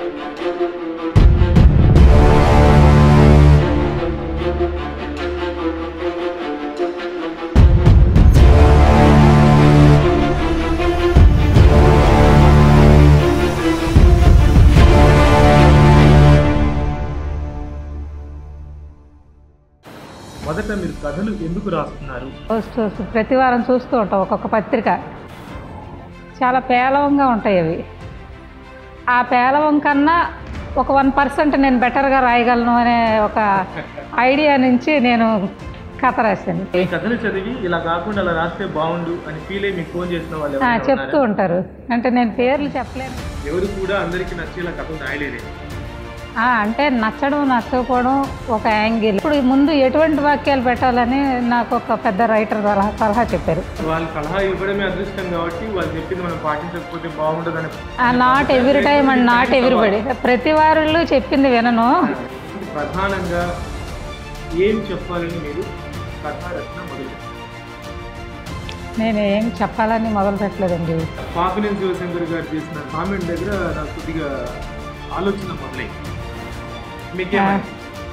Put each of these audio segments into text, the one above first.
మొదట మీరు కథలు ఎందుకు రాస్తున్నారు వస్తూ వస్తూ ప్రతి వారం చూస్తూ ఉంటాం ఒక్కొక్క పత్రిక చాలా పేలవంగా ఉంటాయి అవి ఆ పేలవం కన్నా ఒక వన్ పర్సెంట్ నేను బెటర్గా రాయగలను అనే ఒక ఐడియా నుంచి నేను కథ రాశాను ఈ కథలు చదివి ఇలా కాకుండా అలా రాస్తే బాగుండు అని ఫీల్ అయ్యి మీకు ఫోన్ చేసిన వాళ్ళు ఆ, ఎవరైనా చెప్తూ ఉన్నారా? ఉంటారు అంటే నేను పేర్లు చెప్పలేను ఎవరు కూడా అందరికీ నచ్చేలా కథలు రాయలేరే ఆ, అంటే నచ్చడం నచ్చకపోవడం ఒక యాంగిల్ ఇప్పుడు ముందు ఎటువంటి వాక్యాలు పెట్టాలని నాకు ఒక పెద్ద రైటర్ సలహా సలహా చెప్పారు వాళ్ళు సలహా ఇవ్వడమే అదృష్టం కాబట్టి వాళ్ళు చెప్పింది మనం పాటించకపోతే బాగుండదని ఆ not every time and not everybody ప్రతి వారిలో చెప్పింది వినను ప్రధానంగా ఏం చెప్పాలని మీరు కథ రచన మొదలు నేను ఏం చెప్పాలని మొదలు పెట్టలేదండి పాపినేని శివశంకర్ గారు చేసిన కామెంట్ దగ్గర నాకు కొద్దిగా ఆలోచన మొదలైంది మీకేమైంది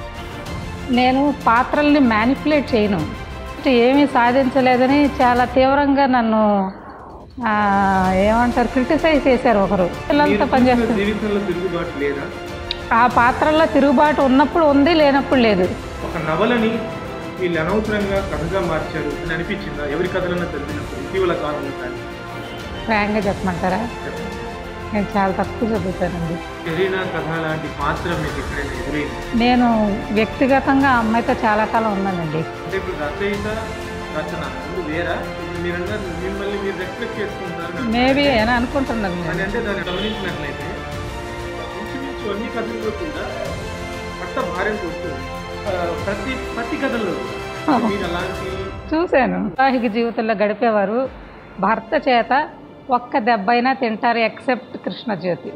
నేను పాత్రల్ని మ్యానిపులేట్ చేయను ఏమీ సాధించలేదని చాలా తీవ్రంగా నన్ను ఆ, ఏమంటారు క్రిటిసైజ్ చేశారు ఒకరు పిల్లలతో మీరు చూసిన పనిచేస్తుంది జీవితంలో తిరుగుబాటు లేదా ఆ పాత్రల్లో తిరుగుబాటు ఉన్నప్పుడు ఉంది లేనప్పుడు లేదు ఒక నవలని వీళ్ళు అనవసరంగా కథగా మార్చారు అని అనిపించిందా ఎవరి కథలన్నా చదివినప్పుడు ఇటీవల కాలంలో కానీ ఫ్రాంక్గా చెప్పమంటారా నేను చాలా తక్కువ చదువుతానండి కరీనా కథ లాంటి పాత్ర మీకు ఎక్కడైనా ఎదురైంది నేను వ్యక్తిగతంగా ఆ అమ్మాయితో చాలా కాలం ఉన్నానండి అంటే ఇప్పుడు రచయిత రచన రెండు వేరా ఇప్పుడు మీరు అన్నారు మిమ్మల్ని మీరు రెస్పెక్ట్ చేసుకుంటారు మేబీ అని అనుకుంటున్నాను నేను అని అంటే దాన్ని గమనించినట్లయితే ఇంచుమించు అన్ని కథల్లో కూడా పట్ట భార్యకు వస్తుంది ఆ, ప్రతి ప్రతి కథల్లో కూడా. మీరు అలాంటి చూశాను వివాహిక జీవితంలో గడిపేవారు భర్త చేత ఒక్క దెబ్బైనా తింటారు ఎక్సెప్ట్ కృష్ణజ్యోతి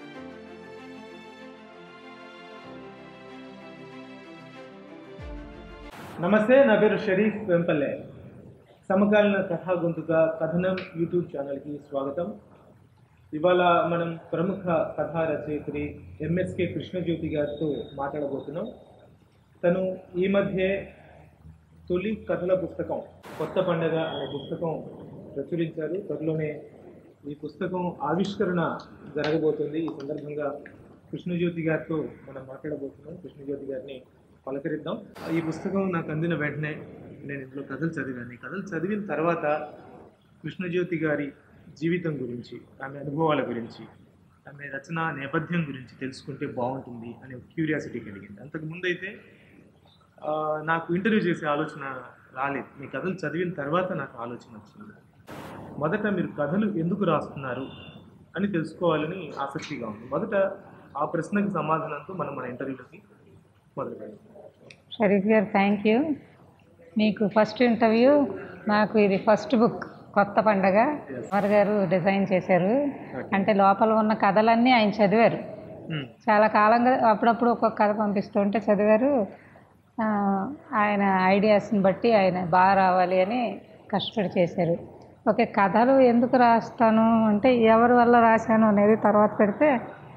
నమస్తే నా పేరు షరీఫ్ వెంపల్లె సమకాలీన కథా గొంతుక కథనం యూట్యూబ్ ఛానల్కి స్వాగతం ఇవాళ మనం ప్రముఖ కథా రచయిత్రి ఎంఎస్కే కృష్ణజ్యోతి గారితో మాట్లాడబోతున్నాం తను ఈ మధ్య తొలి కథల పుస్తకం కొత్త పండగ అనే పుస్తకం ప్రచురించారు త్వరలోనే ఈ పుస్తకం ఆవిష్కరణ జరగబోతుంది ఈ సందర్భంగా కృష్ణజ్యోతి గారితో మనం మాట్లాడబోతున్నాం కృష్ణజ్యోతి గారిని పలకరిద్దాం ఈ పుస్తకం నాకు అందిన వెంటనే నేను ఇందులో కథలు చదివాను ఈ కథలు చదివిన తర్వాత కృష్ణజ్యోతి గారి జీవితం గురించి ఆమె అనుభవాల గురించి ఆమె రచన నేపథ్యం గురించి తెలుసుకుంటే బాగుంటుంది అనే క్యూరియాసిటీ కలిగింది అంతకు ముందు అయితే ఆ, నాకు ఇంటర్వ్యూ చేసే ఆలోచన రాలేదు మీ కథలు చదివిన తర్వాత నాకు ఆలోచన వచ్చింది మొదట మీరు కథలు ఎందుకు రాస్తున్నారు అని తెలుసుకోవాలని ఆసక్తిగా ఉంది మొదట ఆ ప్రశ్నకి సమాధానంతో మనం మన ఇంటర్వ్యూలోకి మొదలు పెడదాం షరీఫ్ గారు థ్యాంక్ యూ మీకు ఫస్ట్ ఇంటర్వ్యూ నాకు ఇది ఫస్ట్ బుక్ కొత్త పండగ అమర్ గారు డిజైన్ చేశారు అంటే లోపల ఉన్న కథలన్నీ ఆయన చదివారు మ్మ్. చాలా కాలంగా అప్పుడప్పుడు ఒక్కొక్క కథ పంపిస్తూ ఉంటే చదివారు ఆ, ఆయన ఐడియాస్ని బట్టి ఆయన బాగా రావాలి అని కష్టపడి చేశారు ఓకే కథలు ఎందుకు రాస్తాను అంటే ఎవరి వల్ల రాశాను అనేది తర్వాత పెడితే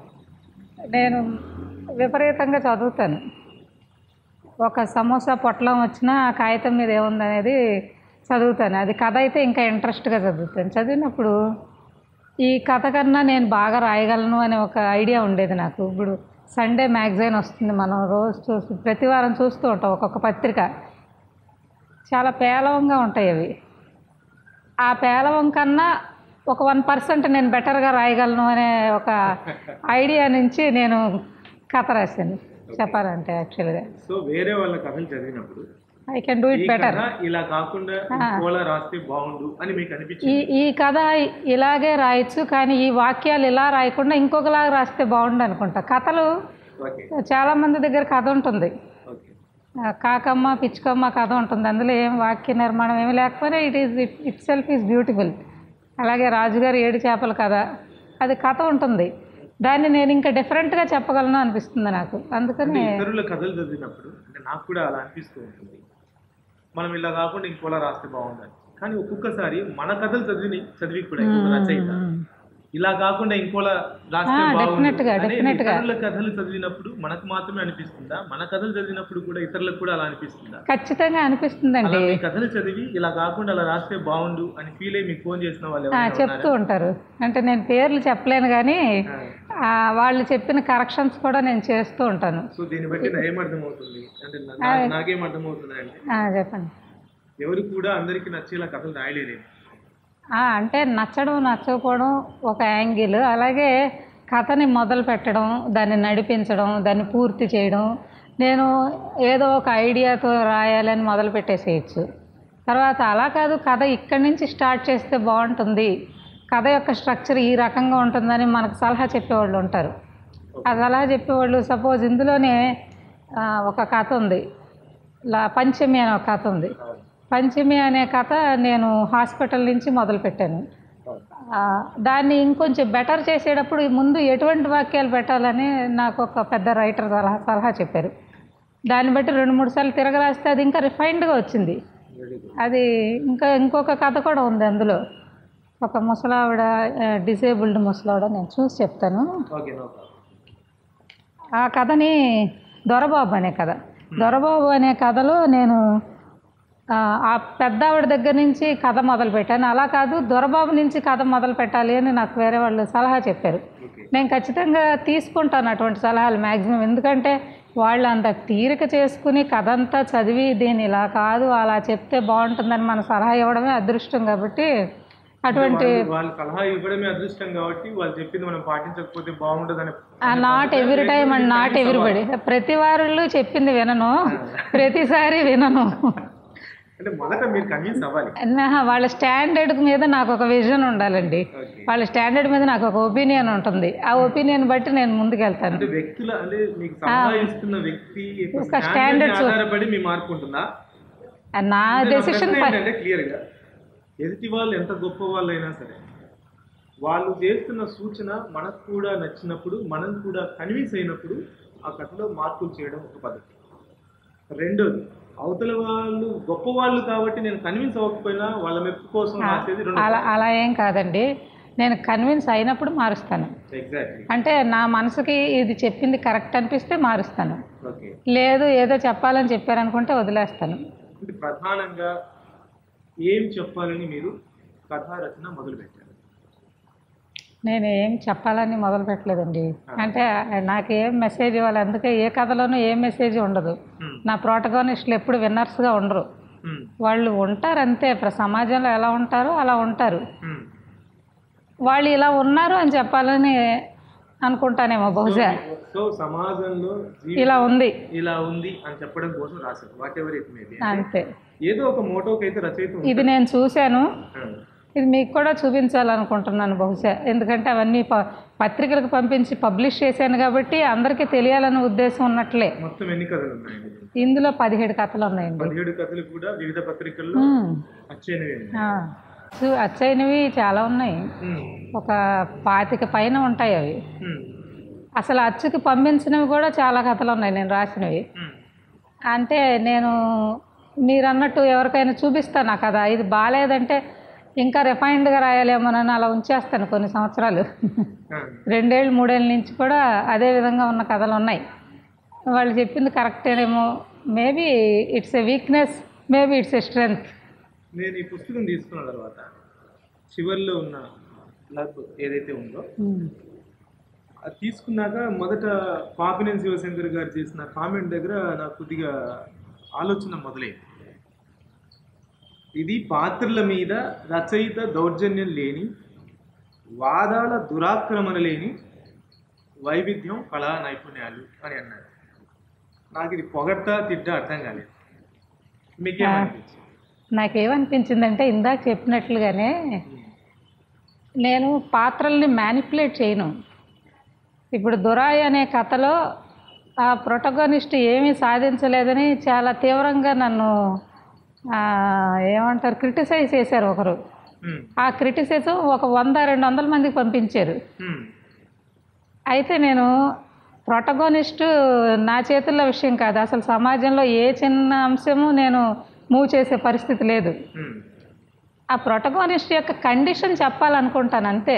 నేను విపరీతంగా చదువుతాను ఒక సమోసా పొట్లం వచ్చినా ఆ కాగితం మీద ఏముంది అనేది చదువుతాను అది కథ అయితే ఇంకా ఇంట్రెస్ట్గా చదువుతాను చదివినప్పుడు ఈ కథ కన్నా నేను బాగా రాయగలను అనే ఒక ఐడియా ఉండేది నాకు ఇప్పుడు సండే మ్యాగజైన్ వస్తుంది మనం రోజు చూస్తూ ప్రతి వారం చూస్తూ ఉంటాం ఒక్కొక్క పత్రిక చాలా పేలవంగా ఉంటాయి అవి ఆ పేలవం కన్నా ఒక వన్ పర్సెంట్ నేను బెటర్గా రాయగలను అనే ఒక ఐడియా నుంచి నేను కథ రాశాను చెప్పాలంటే యాక్చువల్గా సో వేరే వాళ్ళ కథలు చదివినప్పుడు ఐ కెన్ డూ ఈ ఇట్ బెటర్ కథ ఇలా కాకుండా ఇంకోలా రాస్తే బాగుండు అని మీకు ఈ అనిపించింది ఈ కథ ఇలాగే రాయొచ్చు కానీ ఈ వాక్యాలు ఇలా రాయకుండా ఇంకొకలాగా రాస్తే బాగుండు అనుకుంటా కథలు ఓకే చాలా మంది దగ్గర కథ ఉంటుంది ఓకే ఆ, కాకమ్మ పిచ్చుకమ్మ కథ ఉంటుంది అందులో ఏం వాక్య నిర్మాణం ఏమి లేకపోయినా it is it itself is beautiful అలాగే రాజుగారి ఏడు చేపల కథ అది కథ ఉంటుంది దాన్ని నేను ఇంకా డిఫరెంట్గా చెప్పగలను అనిపిస్తుంది నాకు అందుకని అంటే ఇతరుల కథలు చదివినప్పుడు అంటే నాకు కూడా అలా అనిపిస్తూ ఉంటుంది మనం ఇలా కాకుండా ఇంకోలా రాస్తే బాగుండాలి కానీ ఒక్కొక్కసారి మన కథలు చదివి చదివి కూడా ఇంకొక రచయిత ఇలా కాకుండా ఇంకోలా రాస్తే ఆ, బాగుండు definite గా, అనేది definite గా. ఇతరుల కథలు చదివినప్పుడు మనకు మాత్రమే అనిపిస్తుందా మన కథలు చదివినప్పుడు కూడా ఇతరులకు కూడా అలా అనిపిస్తుందా ఖచ్చితంగా అనిపిస్తుందండి అలా మీ కథలు చదివి ఇలా కాకుండా అలా రాస్తే బాగుండు అని ఫీల్ అయ్యి మీకు ఫోన్ చేసిన వాళ్ళు ఆ, ఎవరైనా చెప్తూ ఉంటారు అంటే నేను పేర్లు చెప్పలేను కానీ ఆ, వాళ్ళు చెప్పిన కరెక్షన్స్ కూడా నేను చేస్తూ ఉంటాను సో దీన్ని బట్టి నా ఏమర్థం అవుతుంది అంటే నా- నా- నాకేం అర్థం అవుతుంది అంటే ఆ, చెప్పండి ఎవరు కూడా అందరికి నచ్చేలా కథలు రాయలేరేమో ఆ, అంటే నచ్చడం నచ్చకపోవడం ఒక యాంగిల్ అలాగే కథని మొదలు పెట్టడం దాన్ని నడిపించడం దాన్ని పూర్తి చేయడం నేను ఏదో ఒక ఐడియాతో రాయాలని మొదలు పెట్టేసేయచ్చు తర్వాత అలా కాదు కథ ఇక్కడి నుంచి స్టార్ట్ చేస్తే బాగుంటుంది కథ యొక్క స్ట్రక్చర్ ఈ రకంగా ఉంటుందని మనకు సలహా చెప్పేవాళ్ళు ఉంటారు ఆ సలహా చెప్పేవాళ్ళు సపోజ్ ఇందులోనే ఆ, ఒక కథ ఉంది లా పంచమి అనే ఒక కథ ఉంది పంచమి అనే కథ నేను హాస్పిటల్ నుంచి మొదలు పెట్టాను ఆ, దాన్ని ఇంకొంచెం బెటర్ చేసేటప్పుడు ముందు ఎటువంటి వాక్యాలు పెట్టాలని నాకు ఒక పెద్ద రైటర్ సలహా సలహా చెప్పారు దాన్ని బట్టి రెండు మూడు సార్లు తిరగరాస్తే అది ఇంకా రిఫైన్డ్గా వచ్చింది వెరీ గుడ్ అది ఇంకా ఇంకొక కథ కూడా ఉంది అందులో ఒక ముసలావిడ డిసేబుల్డ్ ముసలావిడ నేను చూసి చెప్తాను ఓకే నో ప్రాబ్లం ఆ కథని దొరబాబు అనే కథ దొరబాబు అనే కథలో నేను ఆ, ఆ పెద్దావిడ దగ్గర నుంచి కథ మొదలు పెట్టాను అలా కాదు దొరబాబు నుంచి కథ మొదలు పెట్టాలి అని నాకు వేరే వాళ్ళు సలహా చెప్పారు ఓకే నేను ఖచ్చితంగా తీసుకుంటాను అటువంటి సలహాలు మ్యాక్సిమం ఎందుకంటే వాళ్ళు అంత తీరిక చేసుకుని కథ అంతా చదివి దీన్ని ఇలా కాదు అలా చెప్తే బాగుంటుందని మన సలహా ఇవ్వడమే అదృష్టం కాబట్టి అటువంటి వాళ్ళు- వాళ్ళు సలహా ఇవ్వడమే అదృష్టం కాబట్టి వాళ్ళు చెప్పింది మనం పాటించకపోతే బాగుండదని not every time and not everybody ప్రతి వారిలో చెప్పింది వినను ప్రతిసారి వినను అంటే మొదట మీరు కన్విన్స్ అవ్వాలి నా- వాళ్ళ స్టాండర్డ్ మీద నాకు ఒక విజన్ ఉండాలండి ఓకే వాళ్ళ స్టాండర్డ్ మీద నాకు ఒక ఒపీనియన్ ఉంటుంది ఆ ఒపీనియన్ బట్టి నేను ముందుకెళ్తాను అంటే వ్యక్తుల అంటే మీకు సలహా ఇస్తున్న వ్యక్తి యొక్క ఒక standard standards- ని ఆధారపడి మీ మార్పు ఉంటుందా నా అంటే నా డెసిషన్ ప్రశ్న ఏంటంటే క్లియర్ గా ఎదుటి వాళ్ళు ఎంత గొప్ప వాళ్ళైనా సరే వాళ్ళు చేస్తున్న సూచన మనకు కూడా నచ్చినప్పుడు మనం కూడా కన్విన్స్ అయినప్పుడు ఆ కథలో మార్పులు చేయడం ఒక పద్ధతి రెండోది అవతల వాళ్ళు గొప్ప వాళ్ళు కాబట్టి నేను కన్విన్స్ అవ్వకపోయినా వాళ్ళ మెప్పు కోసం రాసేది రెండు అలా అలా ఏం కాదండి నేను కన్విన్స్ అయినప్పుడు మారుస్తాను ఎగ్జాక్ట్లీ అంటే నా మనసుకి ఇది చెప్పింది కరెక్ట్ అనిపిస్తే మారుస్తాను ఓకే లేదు ఏదో చెప్పాలని చెప్పారనుకుంటే వదిలేస్తాను అంటే ప్రధానంగా ఏం చెప్పాలని మీరు కథా రచన మొదలు పెట్టారు నేను ఏం చెప్పాలని మొదలు పెట్టలేదండి అంటే నాకు ఏం మెసేజ్ ఇవ్వాలి అందుకే ఏ కథలోనూ ఏ మెసేజ్ ఉండదు Hmm. నా ప్రోటగానిస్టులు ఎప్పుడు విన్నర్స్గా ఉండరు Hmm. వాళ్ళు ఉంటారు అంతే ఇప్పుడు సమాజంలో ఎలా ఉంటారో అలా ఉంటారు Hmm. వాళ్ళు ఇలా ఉన్నారు అని చెప్పాలని అనుకుంటానేమో బహుశా సో సమాజంలో జీవి ఇలా ఉంది ఇలా ఉంది అని చెప్పడం కోసం రాశారు వాట్ ఎవర్ ఇట్ మేబీ అంతే ఏదో ఒక మోటోకి అయితే రచయిత ఉంటాడు. ఇది నేను చూశాను Hmm. ఇది మీకు కూడా చూపించాలనుకుంటున్నాను బహుశా ఎందుకంటే అవన్నీ ప పత్రికలకు పంపించి పబ్లిష్ చేశాను కాబట్టి అందరికీ తెలియాలనే ఉద్దేశం ఉన్నట్లే మొత్తం ఎన్ని కథలు ఉన్నాయండి ఇందులో పదిహేడు కథలు ఉన్నాయండి పదిహేడు కథలు కూడా వివిధ పత్రికల్లో ఉమ్. వచ్చేనవి ఆ. చూ- అచ్చయినవి చాలా ఉన్నాయి Hmm. ఒక పాతిక పైన ఉంటాయి అవి Hmm. అసలు అచ్చుకి పంపించినవి కూడా చాలా కథలు ఉన్నాయి నేను రాసినవి Hmm. అంటే నేను మీరు అన్నట్టు ఎవరికైనా చూపిస్తాను ఆ కథ ఇది బాగాలేదంటే ఇంకా రిఫైన్డ్గా రాయాలేమోనని అలా ఉంచేస్తాను కొన్ని సంవత్సరాలు Ah. రెండేళ్ళు మూడేళ్ళ నుంచి కూడా అదే విధంగా ఉన్న కథలు ఉన్నాయి వాళ్ళు చెప్పింది కరెక్టేనేమో maybe it's a weakness maybe it's a strength నేను ఈ పుస్తకం తీసుకున్న తర్వాత చివర్లో ఉన్న లబ్ ఏదైతే ఉందో అది తీసుకున్నాక మొదట పాపినేని శివశంకర్ గారు చేసిన కామెంట్ దగ్గర నాకు కొద్దిగా ఆలోచన మొదలైంది ఇది పాత్రల మీద రచయిత దౌర్జన్యం లేని వాదాల దురాక్రమణ లేని వైవిధ్యం కళా నైపుణ్యాలు అని అన్నారు నాకు ఇది పొగట్ట తిడ్డ అర్థం కాలేదు మీకేమనిపించింది నాకేమనిపించిందంటే ఇందాక చెప్పినట్లుగానే నేను పాత్రల్ని మ్యానిపులేట్ చేయను ఇప్పుడు దురాయి అనే కథలో ఆ ప్రొటగనిస్ట్ ఏమీ సాధించలేదని చాలా తీవ్రంగా నన్ను ఆ, ఏమంటారు క్రిటిసైజ్ చేశారు ఒకరు ఉమ్, ఆ క్రిటిసిజం ఒక వంద రెండు వందల మందికి పంపించారు ఉమ్, అయితే నేను ప్రొటగోనిస్ట్ నా చేతుల్లో విషయం కాదు అసలు సమాజంలో ఏ చిన్న అంశము నేను మూవ్ చేసే పరిస్థితి లేదు ఉమ్, ఆ ప్రొటగోనిస్ట్ యొక్క కండిషన్ చెప్పాలనుకుంటాను అంతే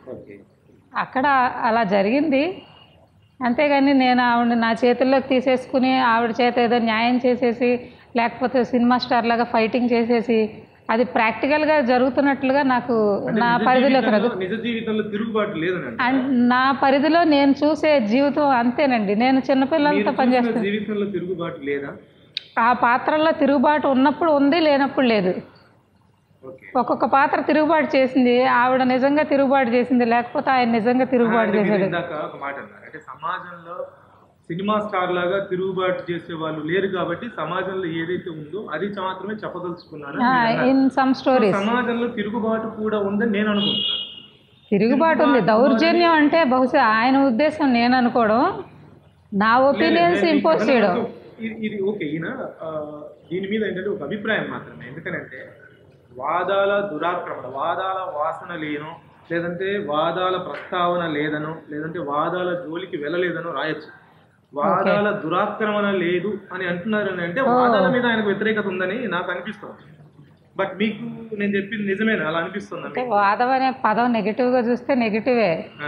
ఓకే అక్కడ అలా జరిగింది అంతేగాని నేను ఆవిడ నా చేతుల్లోకి తీసేసుకుని ఆవిడ చేత ఏదో న్యాయం చేసేసి లేకపోతే సినిమా స్టార్ లాగా ఫైటింగ్ చేసేసి అది ప్రాక్టికల్గా జరుగుతున్నట్లుగా నాకు అంటే నా నిజ పరిధిలోకి రాదు జీవితంలో- నిజ జీవితంలో తిరుగుబాటు లేదని అండ్ నా పరిధిలో నేను చూసే జీవితం అంతేనండి నేను చిన్నపిల్లలతో పనిచేస్తాను జీవితంలో తిరుగుబాటు లేదా ఆ పాత్రల్లో తిరుగుబాటు ఉన్నప్పుడు ఉంది లేనప్పుడు లేదు ఓకే ఒక్కొక్క పాత్ర తిరుగుబాటు చేసింది ఆవిడ నిజంగా తిరుగుబాటు చేసింది లేకపోతే ఆయన నిజంగా తిరుగుబాటు అంటే మీరు చేశాడు ఇందాక ఒక మాట అన్నారు అంటే సమాజంలో సినిమా స్టార్ లాగా తిరుగుబాటు చేసే వాళ్ళు లేరు కాబట్టి సమాజంలో ఏదైతే ఉందో అది మాత్రమే చెప్పదలుచుకున్నాను అని మీరు అన్నారు. ఇన్ సమ్ స్టోరీస్ సమాజంలో తిరుగుబాటు కూడా ఉందని నేను అనుకుంటున్నాను తిరుగుబాటు ఉంది దౌర్జన్యం అంటే బహుశా ఆయన ఉద్దేశం నేను అనుకోవడం నా ఒపీనియన్స్ లేదు, ఇంపోజ్ లేదు, చేయడం ఇది ఇది ఓకే ఈయన ఆ, దీని మీద ఏంటంటే ఒక అభిప్రాయం మాత్రమే ఎందుకనంటే వాదాల దురాక్రమణ వాదాల వాసన లేను లేదంటే వాదాల ప్రస్తావన లేదను లేదంటే వాదాల జోలికి వెళ్ళలేదను రాయొచ్చు వాదాల దురాక్రమణ లేదు అని అంటున్నారు అని అంటే వాదాల మీద ఆయనకు వ్యతిరేకత ఉందని నాకు అనిపిస్తుంది బట్ మీకు నేను చెప్పింది నిజమేనా అలా అనిపిస్తుందా అంటే మీకు? వాదం అనే పదం నెగిటివ్గా చూస్తే నెగిటివే ఆ.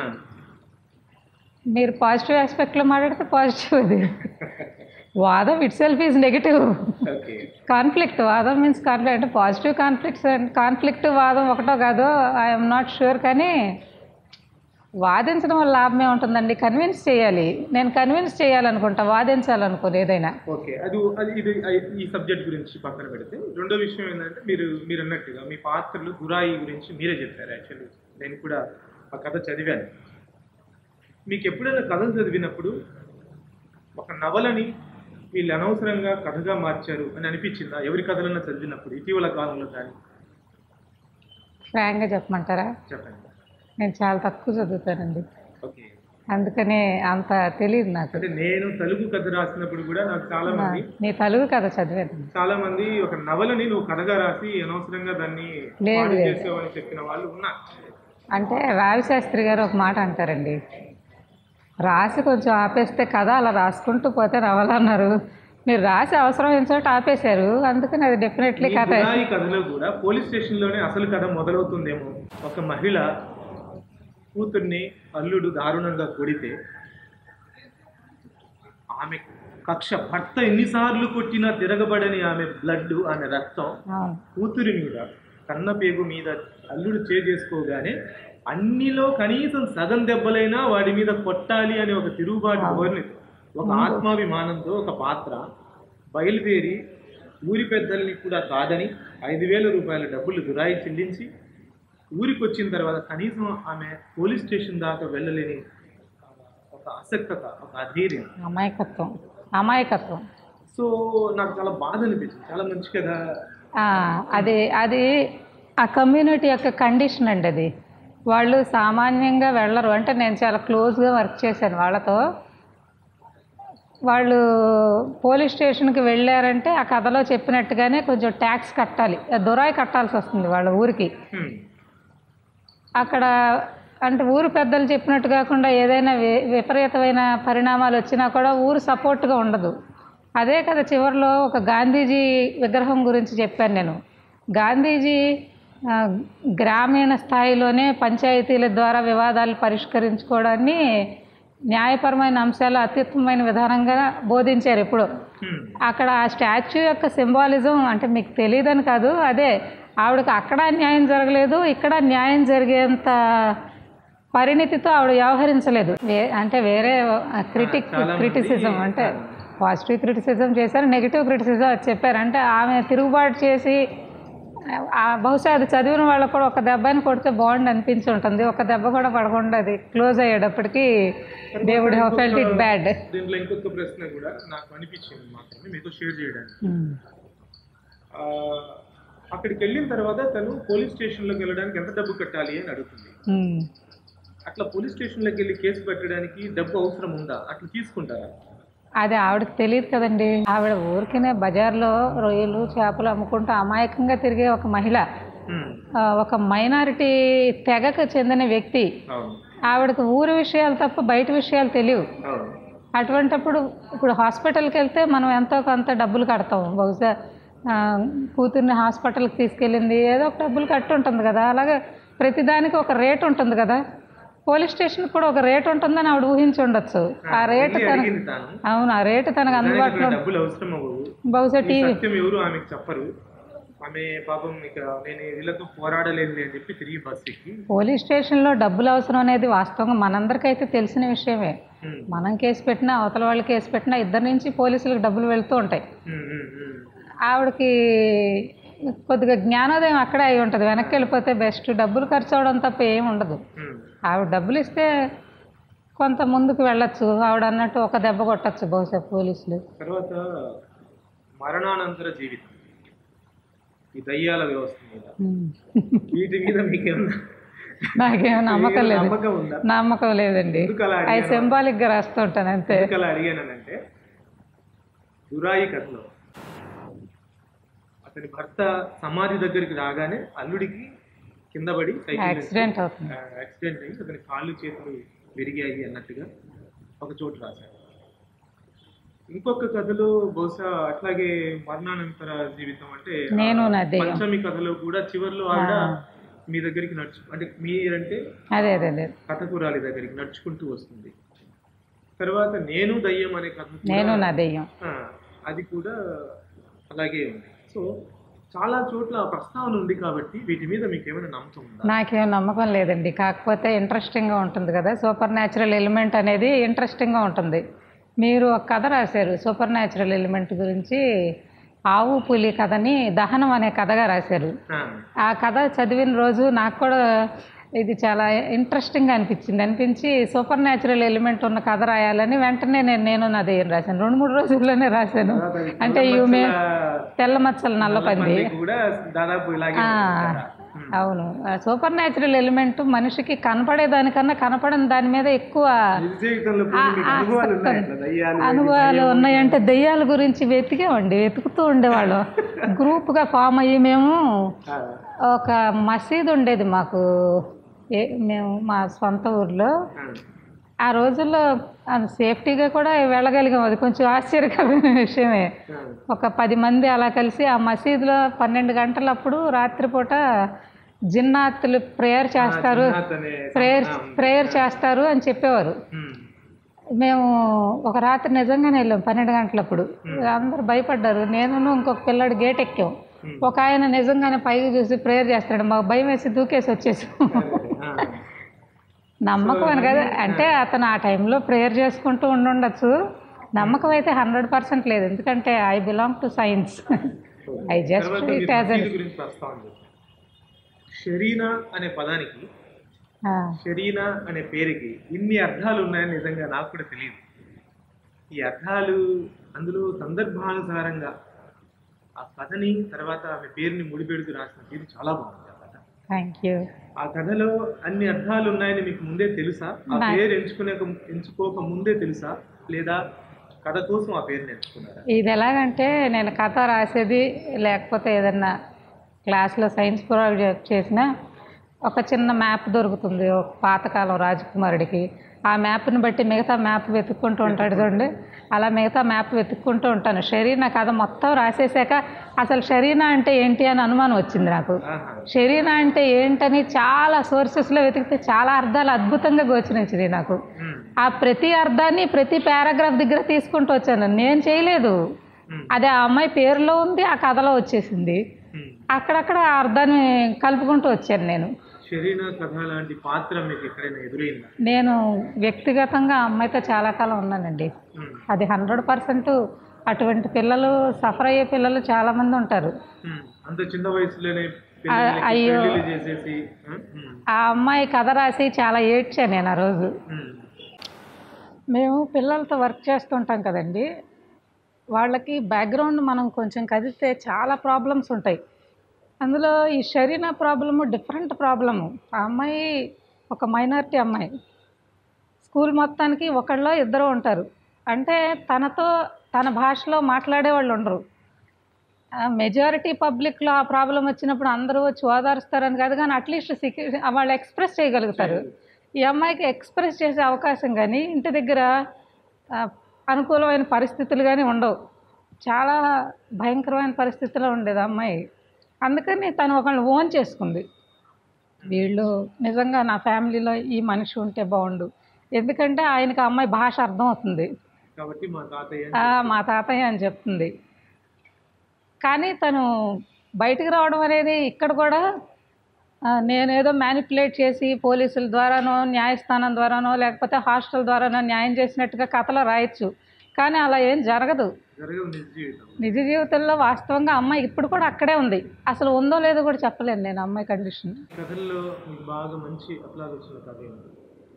మీరు పాజిటివ్ ఆస్పెక్ట్లో మాట్లాడితే పాజిటివ్ అది వాదం itself is negative okay conflict వాదం మీన్స్ కాన్ఫ్లిక్ట్ అంటే పాజిటివ్ కాన్ఫ్లిక్ట్స్ కాన్ఫ్లిక్ట్ వాదం ఒకటో కాదో ఐఎమ్ నాట్ షూర్ కానీ వాదించడం వల్ల లాభమే ఉంటుందండి కన్విన్స్ చేయాలి నేను కన్విన్స్ చేయాలనుకుంటా వాదించాలనుకోను ఏదైనా ఓకే అది అది ఇది ఈ సబ్జెక్ట్ గురించి పక్కన పెడితే రెండో విషయం ఏంటంటే మీరు మీరు అన్నట్టుగా మీ పాత్రలు దురాయి గురించి మీరే చెప్పారు యాక్చువల్లీ నేను కూడా ఆ కథ చదివాను మీకు ఎప్పుడైనా కథలు చదివినప్పుడు ఒక నవలని వీళ్ళు అనవసరంగా కథగా మార్చారు అని అనిపించిందా ఎవరి కథలన్నా చదివినప్పుడు ఇటీవల కాలంలో కానీ ఫ్రాంక్గా చెప్పమంటారా చెప్పండి నేను చాలా తక్కువ చదువుతానండి ఓకే అందుకనే అంత తెలియదు నాకు అంటే నేను తెలుగు కథ రాసినప్పుడు కూడా నాకు చాలా మంది నీ తెలుగు కథ చదివాను చాలా మంది ఒక నవలని నువ్వు కథగా రాసి అనవసరంగా దాన్ని లేదు, పాడు లేదు. చేసావని చెప్పిన వాళ్ళు ఉన్నారు అంటే రావిశాస్త్రి గారు ఒక మాట అంటారండి రాసి కొంచెం ఆపేస్తే కథ అలా రాసుకుంటూ పోతే నవలన్నారు మీరు రాసి అవసరమైన చోట ఆపేశారు అందుకని అది డెఫినెట్లీ ఈ కథ బురాయి కథలో కూడా పోలీస్ స్టేషన్ లోనే అసలు కథ మొదలవుతుందేమో ఒక మహిళ కూతుర్ని అల్లుడు దారుణంగా కొడితే ఆమె కక్ష భర్త ఎన్నిసార్లు కొట్టినా తిరగబడని ఆమె బ్లడ్ ఆమె రక్తం అవును కూతురి మీద కన్న పేగు మీద అల్లుడు చేసుకోగానే అన్నిలో కనీసం సగం దెబ్బలైనా వాడి మీద కొట్టాలి అనే ఒక తిరుగుబాటు ధోరణితో ఒక ఆత్మాభిమానంతో ఒక పాత్ర బయలుదేరి ఊరి పెద్దల్ని కూడా కాదని ఐదు వేల రూపాయల డబ్బులు దురాయి చెల్లించి ఊరికి వచ్చిన తర్వాత కనీసం ఆమె పోలీస్ స్టేషన్ దాకా వెళ్ళలేని ఒక అసక్తత ఒక అధైర్యం అమాయకత్వం అమాయకత్వం సో నాకు చాలా బాధ అనిపించింది చాలా మంచి కదా ఆ, అది అది ఆ కమ్యూనిటీ యొక్క కండిషన్ అండి అది వాళ్ళు సామాన్యంగా వెళ్ళరు అంటే నేను చాలా క్లోజ్గా వర్క్ చేశాను వాళ్ళతో వాళ్ళు పోలీస్ స్టేషన్కి వెళ్ళారంటే ఆ కథలో చెప్పినట్టుగానే కొంచెం ట్యాక్స్ కట్టాలి దురాయి కట్టాల్సి వస్తుంది వాళ్ళ ఊరికి హ్మ్. అక్కడ అంటే ఊరు పెద్దలు చెప్పినట్టు కాకుండా ఏదైనా వి- విపరీతమైన పరిణామాలు వచ్చినా కూడా ఊరు సపోర్ట్గా ఉండదు అదే కదా చివరిలో ఒక గాంధీజీ విగ్రహం గురించి చెప్పాను నేను గాంధీజీ ఆ, గ్రామీణ స్థాయిలోనే పంచాయతీల ద్వారా వివాదాలు పరిష్కరించుకోవడాన్ని న్యాయపరమైన అంశాలు అత్యుత్తమమైన విధానంగా బోధించారు ఇప్పుడు హ్మ్. అక్కడ ఆ స్టాచ్యూ యొక్క సింబాలిజం అంటే మీకు తెలియదని కాదు అదే ఆవిడకి అక్కడ న్యాయం జరగలేదు ఇక్కడ న్యాయం జరిగేంత పరిణితితో ఆవిడ వ్యవహరించలేదు వే అంటే వేరే క్రిటిక్ చాలా మంది- క్రిటిసిజం అంటే పాజిటివ్ క్రిటిసిజం చేశారు నెగిటివ్ క్రిటిసిజం అది చెప్పారు అంటే ఆమె తిరుగుబాటు చేసి ఆ బహుశా అది చదివిన వాళ్ళకు కూడా ఒక దెబ్బని కొడితే బాగుండి అనిపించి ఉంటుంది ఒక దెబ్బ కూడా పడకుండా అది క్లోజ్ అయ్యేటప్పటికి దేవుడు హ్యావ్ ఫెల్ట్ ఇట్ బ్యాడ్ దీంట్లో ఇంకొక ప్రశ్న కూడా నాకు అనిపించింది మాత్రమే మీతో షేర్ చేయడానికి ఆ, అక్కడికి వెళ్ళిన తర్వాత తను పోలీస్ స్టేషన్లోకి వెళ్ళడానికి ఎంత డబ్బు కట్టాలి అని అడుగుతుంది అట్లా పోలీస్ స్టేషన్లోకి వెళ్ళి కేసు పెట్టడానికి డబ్బు అవసరం ఉందా అట్లా తీసుకుంటారా అది ఆవిడకి తెలియదు కదండి ఆవిడ ఊరికనే బజార్లో రొయ్యలు చేపలు అమ్ముకుంటూ అమాయకంగా తిరిగే ఒక మహిళ హ్మ్. ఆ, ఒక మైనారిటీ తెగకు చెందిన వ్యక్తి అవును ఆవిడకి ఊరి విషయాలు తప్ప బయట విషయాలు తెలియవు అవును అటువంటప్పుడు ఇప్పుడు హాస్పిటల్కి వెళ్తే మనం ఎంతో కొంత డబ్బులు కడతాం బహుశా ఆ, కూతుర్ని హాస్పిటల్కి తీసుకెళ్ళింది ఏదో ఒక డబ్బులు కట్టి ఉంటుంది కదా అలాగే ప్రతిదానికి ఒక రేట్ ఉంటుంది కదా పోలీస్ స్టేషన్ కూడా ఒక రేట్ ఉంటుందని ఆవిడ ఊహించి ఉండొచ్చు ఆ రేటు వెళ్ళి తన అడిగింది తాను అవును ఆ రేటు తనకు నిజానికి అందుబాటులో అక్కడ డబ్బులు అవసరం అవ్వవు బహుశా ఈ టీవీ సత్యం ఎవరు ఆమెకు చెప్పరు ఆమె పాపం ఇక నేను వీళ్ళతో పోరాడలేదు అని చెప్పి తిరిగి బస్ ఎక్కి పోలీస్ స్టేషన్లో డబ్బులు అవసరం అనేది వాస్తవంగా మనందరికైతే తెలిసిన విషయమే ఉమ్, మనం కేసు పెట్టినా అవతల వాళ్ళు కేసు పెట్టినా ఇద్దరి నుంచి పోలీసులకు డబ్బులు వెళ్తూ ఉంటాయి ఉమ్, ఉమ్, ఉమ్. ఆవిడకి కొద్దిగా జ్ఞానోదయం అక్కడే అయి ఉంటుంది వెనక్కి వెళ్ళిపోతే బెస్ట్ డబ్బులు ఖర్చు అవడం తప్ప ఏమి ఉండదు ఉమ్. ఆవిడ డబ్బులు ఇస్తే కొంత ముందుకు వెళ్ళొచ్చు ఆవిడ అన్నట్టు ఒక దెబ్బ కొట్టచ్చు బహుశా పోలీసులు తర్వాత మరణానంతర జీవితం ఈ దయ్యాల వ్యవస్థ మీద ఉమ్. వీటి మీద మీకేమన్నా నాకేం నమ్మకం లేదు నమ్మకం ఉందా నమ్మకం లేదండి ఎందుకు అలా అవి అడిగాను సింబాలిక్గా రాస్తూ ఉంటాను అంతే ఎందుకు అలా అడిగానంటే దురాయి కథలో అతని భర్త సమాధి దగ్గరికి రాగానే అల్లుడికి కింద పడి సైకిల్ నుంచి యాక్సిడెంట్ అవుతుంది ఆ, యాక్సిడెంట్ అయ్యి అతని కాళ్ళు చేతులు విరిగాయి అన్నట్టుగా ఒక చోటు రాశారు ఇంకొక కథలో బహుశా అట్లాగే మరణానంతర జీవితం అంటే ఆ, నేను నా దెయ్యం పంచమి కథలో కూడా చివర్లో ఆవిడ మీ దగ్గరికి నడుచు అంటే మీరంటే అదే అదే అదే కథకురాలి దగ్గరికి నడుచుకుంటూ వస్తుంది తర్వాత నేను దయ్యం అనే కథ కూడా, నేను నా దెయ్యం ఆ, అది కూడా అలాగే ఉంది సో చాలా చోట్ల ఆ ప్రస్తావన ఉంది కాబట్టి వీటి మీద మీకు ఏమైనా నమ్మకం ఉందా నాకేం నమ్మకం లేదండి కాకపోతే ఇంట్రెస్టింగ్గా ఉంటుంది కదా సూపర్ న్యాచురల్ ఎలిమెంట్ అనేది ఇంట్రెస్టింగ్గా ఉంటుంది మీరు ఒక కథ రాశారు సూపర్ న్యాచురల్ ఎలిమెంట్ గురించి ఆవు పులి కథని దహనం అనే కథగా రాశారు ఆ, ఆ కథ చదివిన రోజు నాకు కూడా ఇది చాలా ఇంట్రెస్టింగ్గా అనిపించింది అనిపించి సూపర్ న్యాచురల్ ఎలిమెంట్ ఉన్న కథ రాయాలని వెంటనే నేను నేను నా దెయ్యం రాశాను రెండు మూడు రోజుల్లోనే రాశాను తర్వాత అది అంటే తెల్ల ఇవి మే మచ్చల తెల్ల మచ్చలు నల్ల పంది పంది కూడా దాదాపు ఇలాగే ఆ, ఉంది కదా. ఉమ్. అవును సూపర్ న్యాచురల్ ఎలిమెంట్ మనిషికి కనపడే దానికన్నా కనపడని దాని మీద ఎక్కువ నిజ జీవితంలో పోనీ మీకు అనుభవాలు ఉన్నాయి అట్లా దయ్యాలు అనుభవాలు ఉన్నాయంటే దెయ్యాల గురించి వెతికామండి వెతుకుతూ ఉండేవాళ్ళం గ్రూప్గా ఫామ్ అయ్యి మేము ఆ, ఒక మసీదు ఉండేది మాకు ఏ మేము మా సొంత ఊర్లో ఆ, ఆ రోజుల్లో అది సేఫ్టీగా కూడా వెళ్ళగలిగాం అది కొంచెం ఆశ్చర్యకరమైన విషయమే ఆ. ఒక పది మంది అలా కలిసి ఆ మసీదులో పన్నెండు గంటలప్పుడు రాత్రిపూట జిన్నాతులు ప్రేయర్ చేస్తారు జిన్నాత్ అనే ప్రేయర్ సంస్థ ఉంది. ప్రేయర్ చేస్తారు అని చెప్పేవారు ఉమ్, మేము ఒక రాత్రి నిజంగానే వెళ్ళాం పన్నెండు గంటలప్పుడు అందరూ భయపడ్డారు నేను ఇంకొక పిల్లాడు గేట్ ఎక్కాం Hmm. ఒక ఆయన నిజంగానే పైకి చూసి ప్రేయర్ చేస్తాడు మాకు భయం వేసి దూకేసి వచ్చేసాం ఆ, నమ్మకం అని కదా అంటే అతను ఆ టైంలో ప్రేయర్ చేసుకుంటూ ఉండుండొచ్చు నమ్మకం అయితే హండ్రెడ్ పర్సెంట్ లేదు ఎందుకంటే I belong to science I just తర్వాత ఇట్ మీరు యాజ్ మసీదు గురించి ప్రస్తావన చేశారు షరీనా అనే పదానికి షరీనా అనే పేరుకి ఇన్ని అర్థాలు ఉన్నాయని నిజంగా నాకు కూడా తెలియదు ఈ అర్థాలు అందులో సందర్భానుసారంగా ఆ కథని తర్వాత ఆమె పేరుని ముడిపెడుతూ రాసిన తీరు చాలా బాగుంది ఆ కథ థ్యాంక్ యూ ఆ కథలో అన్ని అర్థాలు ఉన్నాయని మీకు ముందే తెలుసా ఆ నా- పేరు ఎంచుకునే ఎంచుకోక ముందే తెలుసా లేదా కథ కోసం ఆ పేరుని ఎంచుకున్నారా ఇది ఎలాగంటే నేను కథ రాసేది లేకపోతే ఏదన్నా క్లాస్లో సైన్స్ ప్రాజెక్ట్ చేసిన ఒక చిన్న మ్యాప్ దొరుకుతుంది ఒక పాతకాలం రాజకుమారుడికి ఆ మ్యాప్ని బట్టి మిగతా మ్యాప్ వెతుక్కుంటూ ఉంటాడు చూడండి అలా మిగతా మ్యాప్ వెతుక్కుంటూ ఉంటాను షరీనా కథ మొత్తం రాసేసాక అసలు షరీనా అంటే ఏంటి అని అనుమానం వచ్చింది నాకు ఆహా. షరీనా అంటే ఏంటని చాలా సోర్సెస్లో వెతికితే చాలా అర్థాలు అద్భుతంగా గోచరించింది నాకు ఉమ్, ఆ ప్రతి అర్థాన్ని ప్రతి పారాగ్రాఫ్ దగ్గర తీసుకుంటూ వచ్చాను నేను చేయలేదు ఉమ్, అది ఆ అమ్మాయి పేరులో ఉంది ఆ కథలో వచ్చేసింది ఉమ్. అక్కడక్కడ ఆ అర్థాన్ని కలుపుకుంటూ వచ్చాను నేను షరీనా కథ లాంటి పాత్ర మీకు ఎక్కడైనా ఎదురైందా నేను వ్యక్తిగతంగా ఆ అమ్మాయితో చాలా కాలం ఉన్నానండి ఉమ్, అది హండ్రెడ్ పర్సెంట్ అటువంటి పిల్లలు సఫర్ అయ్యే పిల్లలు చాలామంది ఉంటారు ఉమ్. అంత చిన్న వయసులోనే ఆ, పెళ్ళిళ్ళకి అయ్యో. పెళ్ళిళ్ళు చేసేసి ఆ, ఉమ్, ఆ అమ్మాయి కథ రాసి చాలా ఏడ్చాను నేను ఆ రోజు ఉమ్, మేము పిల్లలతో వర్క్ చేస్తుంటాం కదండి వాళ్ళకి బ్యాక్గ్రౌండ్ మనం కొంచెం కదిలితే చాలా ప్రాబ్లమ్స్ ఉంటాయి అందులో ఈ షరీనా ప్రాబ్లము డిఫరెంట్ ప్రాబ్లము ఆ అమ్మాయి ఒక మైనారిటీ అమ్మాయి స్కూల్ మొత్తానికి ఒకళ్ళో ఇద్దరు ఉంటారు అంటే తనతో తన భాషలో మాట్లాడే వాళ్ళు ఉండరు మెజారిటీ పబ్లిక్లో ఆ ప్రాబ్లం వచ్చినప్పుడు అందరూ వచ్చి ఓదారుస్తారని కాదు కానీ అట్లీస్ట్ సిక్యూ వాళ్ళు ఎక్స్ప్రెస్ చేయగలుగుతారు ఈ అమ్మాయికి ఎక్స్ప్రెస్ చేసే అవకాశం కానీ ఇంటి దగ్గర ఆ, అనుకూలమైన పరిస్థితులు కానీ ఉండవు చాలా భయంకరమైన పరిస్థితిలో ఉండేది ఆ అమ్మాయి అందుకని తను ఒకళ్ళు ఓన్ చేసుకుంది వీళ్ళు నిజంగా నా ఫ్యామిలీలో ఈ మనిషి ఉంటే బాగుండు ఎందుకంటే ఆయనకి ఆ అమ్మాయి భాష అర్థం అవుతుంది కాబట్టి మా తాతయ్య ఆ, మా తాతయ్య అని చెప్తుంది కానీ తను బయటికి రావడం అనేది ఇక్కడ కూడా ఆ, నేనేదో మ్యానిపులేట్ చేసి పోలీసుల ద్వారానో న్యాయస్థానం ద్వారానో లేకపోతే హాస్టల్ ద్వారానో న్యాయం చేసినట్టుగా కథలో రాయొచ్చు కానీ అలా ఏం జరగదు జరగదు నిజ జీవితం నిజ జీవితంలో వాస్తవంగా అమ్మాయి ఇప్పుడు కూడా అక్కడే ఉంది అసలు ఉందో లేదో కూడా చెప్పలేను నేను అమ్మాయి కండిషన్ కథల్లో మీకు బాగా మంచి అప్లాగ్ వచ్చిన కథ ఏంటి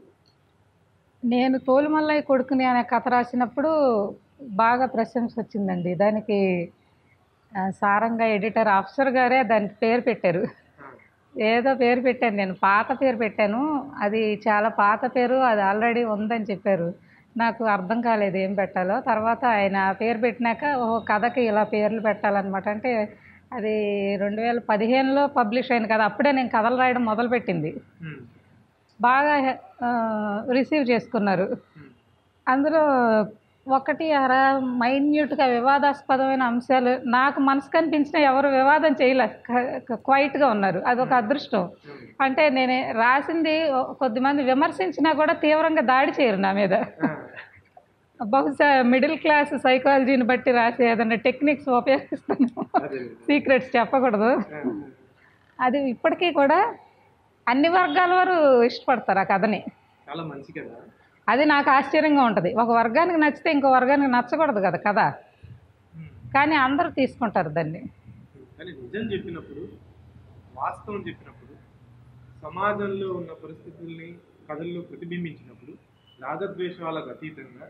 నేను తోలుమల్లయ్య కొడుకుని అనే కథ రాసినప్పుడు బాగా ప్రశంస వచ్చిందండి దానికి ఆ, సారంగా ఎడిటర్ ఆఫీసర్ గారే దానికి పేరు పెట్టారు ఆ, ఏదో పేరు పెట్టాను నేను పాత పేరు పెట్టాను అది చాలా పాత పేరు అది ఆల్రెడీ ఉందని చెప్పారు నాకు అర్థం కాలేదు ఏం పెట్టాలో తర్వాత ఆయన ఆ పేరు పెట్టినాక ఓ కథకి ఇలా పేర్లు పెట్టాలన్నమాట అంటే అది రెండు వేల పదిహేనులో పబ్లిష్ అయింది కదా అప్పుడే నేను కథలు రాయడం మొదలుపెట్టింది ఉమ్, బాగా రిసీవ్ చేసుకున్నారు ఉమ్, అందులో ఒకటి అర మైన్యూట్గా వివాదాస్పదమైన అంశాలు నాకు మనసు కనిపించిన ఎవరు వివాదం చేయలే క్వైట్గా ఉన్నారు అది ఒక అదృష్టం ఉమ్, అంటే నేను రాసింది ఓ- కొద్దిమంది విమర్శించినా కూడా తీవ్రంగా దాడి చేయరు నా మీద ఆ, బహుశా మిడిల్ క్లాస్ సైకాలజీని బట్టి రాసే ఏదైనా టెక్నిక్స్ ఉపయోగిస్తాను అదే సీక్రెట్స్ చెప్పకూడదు ఆ, అది ఇప్పటికీ కూడా అన్ని వర్గాల వారు ఇష్టపడతారు ఆ కథని చాలా మంచి కదా అది నాకు ఆశ్చర్యంగా ఉంటుంది ఒక వర్గానికి నచ్చితే ఇంకో వర్గానికి నచ్చకూడదు కదా కథ ఉమ్, కానీ అందరూ తీసుకుంటారు దాన్ని కానీ నిజం చెప్పినప్పుడు వాస్తవం చెప్పినప్పుడు సమాజంలో ఉన్న పరిస్థితుల్ని కథల్లో ప్రతిబింబించినప్పుడు రాగద్వేషాలకు అతీతంగా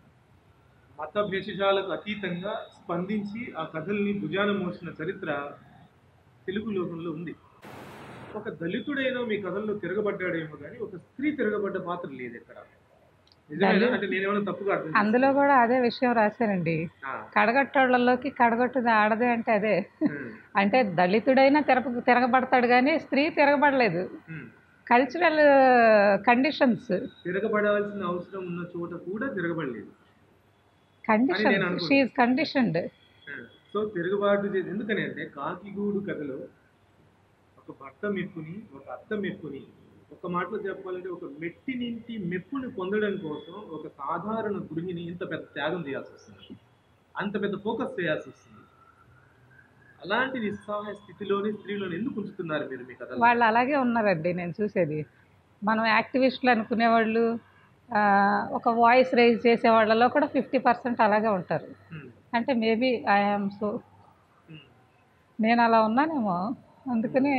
మత భేషజాలకు అతీతంగా స్పందించి ఆ కథల్ని భుజాన మోసిన చరిత్ర తెలుగు లోకంలో ఉంది ఒక దళితుడైనా మీ కథల్లో తిరగబడ్డాడేమో కానీ ఒక స్త్రీ తిరగబడ్డ పాత్ర లేదు ఎక్కడ నిజమేనా అంటే నేనేమైనా తప్పుగా అర్థం అందులో కూడా అదే విషయం రాశానండి ఆ, కడగట్టోళ్ళలోకి కడగొట్టుది ఆడదే అంటే అదే ఉమ్, అంటే దళితుడైనా తిరగ తిరగబడతాడు కానీ స్త్రీ తిరగబడలేదు ఉమ్. కల్చరల్ కండిషన్స్ తిరగబడాల్సిన అవసరం ఉన్న చోట కూడా తిరగబడలేదు కండిషన్ నేను అనుకుంటున్నా. షీఈ్ కండిషన్డ్ సో తిరుగుబాటు చేసి ఎందుకని అంటే కాకిగూడు కథలో ఒక భర్త మెప్పుని ఒక అత్త మెప్పుని ఒక మాటలో చెప్పాలంటే ఒక మెట్టినింటి మెప్పుని పొందడం కోసం ఒక సాధారణ గుడిని ఇంత పెద్ద త్యాగం చేయాల్సి వస్తుంది అంత పెద్ద ఫోకస్ చేయాల్సి వస్తుంది అలాంటి నిస్సహాయ స్థితిలోని స్త్రీలను ఎందుకు ఉంచుతున్నారు మీరు మీ కథలో వాళ్ళు అలాగే ఉన్నారండి నేను చూసేది మనం యాక్టివిస్టులు అనుకునేవాళ్ళు ఆ, ఒక వాయిస్ రైజ్ చేసే వాళ్ళలో కూడా ఫిఫ్టీ పర్సెంట్ అలాగే ఉంటారు ఉమ్, అంటే మేబీ ఐఎమ్ సో ఉమ్, నేను అలా ఉన్నానేమో అందుకని